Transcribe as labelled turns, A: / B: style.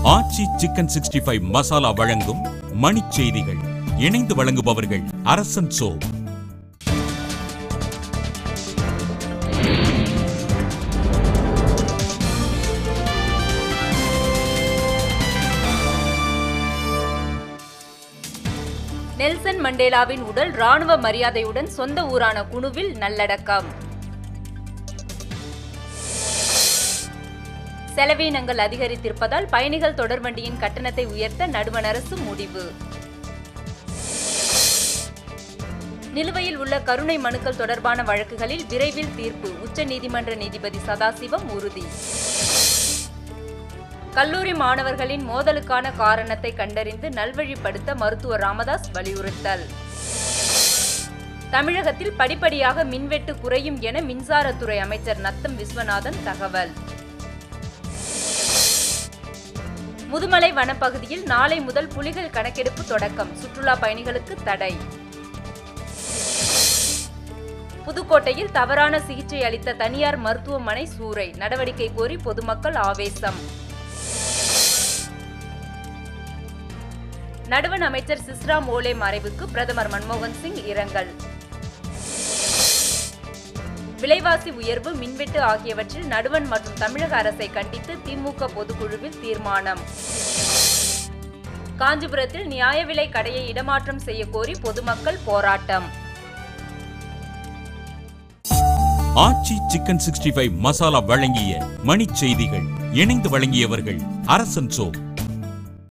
A: ஆச்சி chicken sixty five masala வழங்கும் மணிச் செய்திகள் இணைந்து வழங்குபவர்கள் அரசன் சோ
B: நெல்சன் மண்டேலாவின் உடல் ராணுவ மரியாதையுடன் சொந்த ஊரான குணுவில் நல்லடக்கம் செலவீனங்கள் அதிகரித்திருப்பதால் பயணிகள் தொடர்வண்டியின் கட்டணத்தை உயர்த்த நடுவண் அரசு முடிவு நிலுவையில் உள்ள கருணை மனுக்கள் தொடர்பான வழக்குகளில் விரைவில் தீர்ப்பு உச்சநீதிமன்ற நீதிபதி சதாசிவம் உறுதி கல்லூரி மாணவர்களின் மோதலுக்கான காரணத்தை கண்டறிந்து நல்வழிப்படுத்த மருத்துவர் ராமதாஸ் வலியுறுத்தல் தமிழகத்தில் படிப்படியாக மின்வெட்டு குறையும் என மின்சாரத்துறை அமைச்சர் நத்தம் விஸ்வநாதன் தகவல் முதுமலை வனப்பகுதியில் நாளை முதல் புலிகள் கணக்கெடுப்பு தொடக்கம் சுற்றுலா பயணிகளுக்கு தடை புதுக்கோட்டையில் தவறான சிகிச்சை அளித்த தனியார் மருத்துவமனை சூறை நடவடிக்கை கோரி பொதுமக்கள் ஆவேசம் நடுவண் அமைச்சர் சிஸ்ராம் ஓலே மறைவுக்கு பிரதமர் மன்மோகன் சிங் இரங்கல் விலைவாசி உயர்வு மின்வெட்டு ஆகியவற்றில் நடுவண் மற்றும் தமிழக அரசை கண்டித்து திமுக பொதுக்குழுவில் தீர்மானம் காஞ்சிபுரத்தில் நியாய விலை கடையை இடமாற்றம் செய்ய கோரி பொதுமக்கள் போராட்டம்
A: Aachi chicken sixty five masala வழங்கிய மணிச் செய்திகள் இணைந்து வழங்கியவர்கள் அரசன் சோ